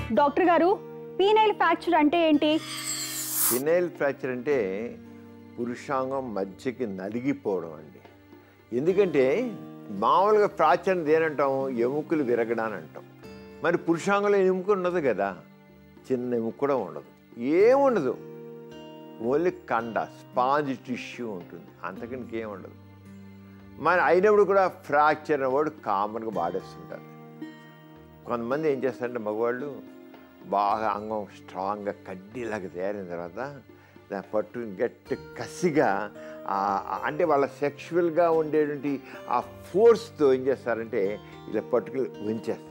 doctor గారు penile fracture అంటే ఏంటి ఫినైల్ ఫ్రాక్చర్ అంటే పురుషాంగం మధ్యకి నలిగిపోవడం అండి ఎందుకంటే మామూలుగా ఫ్రాక్చర్ దేనంటాం ఎముకలు విరగడాని అంటాం మరి పురుషాంగంలో ఎముక ఉండదు కదా చిన్న ఎముక కూడా ఉండదు ఏముండదు ఓన్లీ కండ స్పాంజ్ టిష్యూ ఉంటుంది అంతకనికి ఏం ఉండదు మన అయినప్పుడు కూడా ఫ్రాక్చర్ అనేవాడు కామన్గా వాడేస్తుంటారు కొంతమంది ఏం చేస్తారంటే మగవాళ్ళు బాగా అంగం స్ట్రాంగ్గా కడ్డీలాగా తయారైన తర్వాత దాన్ని పట్టుకుని గట్టి కసిగా ఆ- ఆ- అంటే వాళ్ళ సెక్షువల్గా ఉండేటువంటి ఆ ఫోర్స్తో ఏం చేస్తారంటే ఇలా పట్టుకుని వంచేస్తారు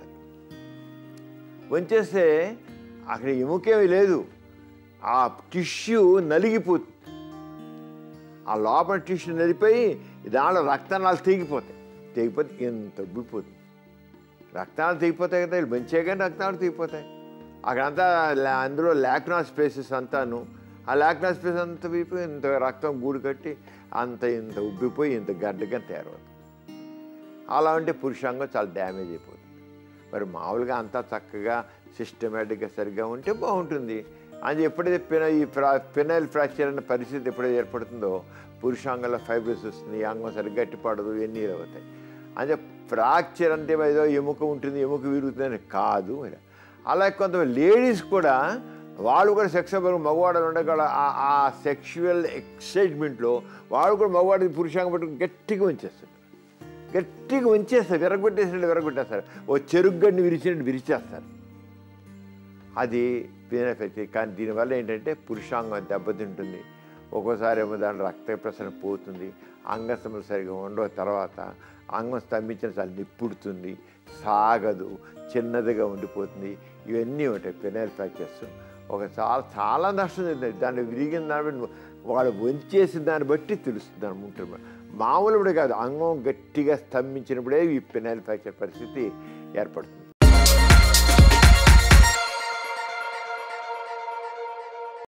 వంచేస్తే అక్కడ ఎముకేమీ లేదు ఆ టిష్యూ నలిగిపోతుంది ఆ లోపల టిష్యూ నలిపోయి దానిలో రక్తనాలు తెగిపోతాయి తెగిపోతే ఎంత ఉబ్బిపోతుంది రక్తాలు తెగిపోతాయి కదా వీళ్ళు మంచిగా కానీ రక్తాలు తెగిపోతాయి అక్కడంతా లా- అందులో లాక్నా స్పేసెస్ అంతాను ఆ లాక్నా స్పేస్ అంతా విడిపోయి ఇంత రక్తం గూడు కట్టి అంత ఇంత ఉబ్బిపోయి ఇంత గడ్డగా తయారవుతుంది అలా ఉంటే పురుషాంగం చాలా డ్యామేజ్ అయిపోతుంది మరి మామూలుగా అంతా చక్కగా సిస్టమేటిక్గా సరిగ్గా ఉంటే బాగుంటుంది అది ఎప్పుడైతే పిన ఈ ఫ్రా పినైల్ ఫ్రాక్చర్ అనే పరిస్థితి ఎప్పుడైతే ఏర్పడుతుందో పురుషాంగంలో ఫైబ్రస్ వస్తుంది ఈ అంగం సరిగ్గా గట్టిపడదు ఇవన్నీ అవుతాయి అంటే ఫ్రాక్చర్ అంటే ఏదో ఎముక ఉంటుంది ఎముక విరుగుతుందని కాదు మరి అలాగే కొంతమంది లేడీస్ కూడా వాళ్ళు కూడా సెక్స్ మగవాడు ఉండగల ఆ- ఆ సెక్షువల్ ఎక్సైట్మెంట్లో వాళ్ళు కూడా మగవాడికి పురుషాంగం పట్టుకుని గట్టిగా ఉంచేస్తారు గట్టిగా ఉంచేస్తారు విరగొట్టేసినట్టు విరగొట్టేస్తారు ఓ చెరుగ్గడ్ని విరిచినట్టు విరిచేస్తారు అది పీన ఎఫెక్ట్ కానీ దీనివల్ల ఏంటంటే పురుషాంగం దెబ్బతింటుంది ఒక్కోసారి ఏమో దాని రక్త ప్రసరణ పోతుంది అంగసములు సరిగా ఉండవు తర్వాత అంగం స్తంభించిన చాలా నిప్పుడుతుంది సాగదు చిన్నదిగా ఉండిపోతుంది ఇవన్నీ ఉంటాయి పెనైల్ ఫ్రాక్చర్స్ ఒక చాలా చాలా నష్టం చెందుతుంది దాన్ని విరిగిన దాన్ని బట్టి వాడు వంచేసిన దాన్ని బట్టి తెలుస్తుంది దాని ఉంటుంది మామూలు కాదు అంగం గట్టిగా స్తంభించినప్పుడే ఈ పెనైల్ ఫ్రాక్చర్ పరిస్థితి ఏర్పడుతుంది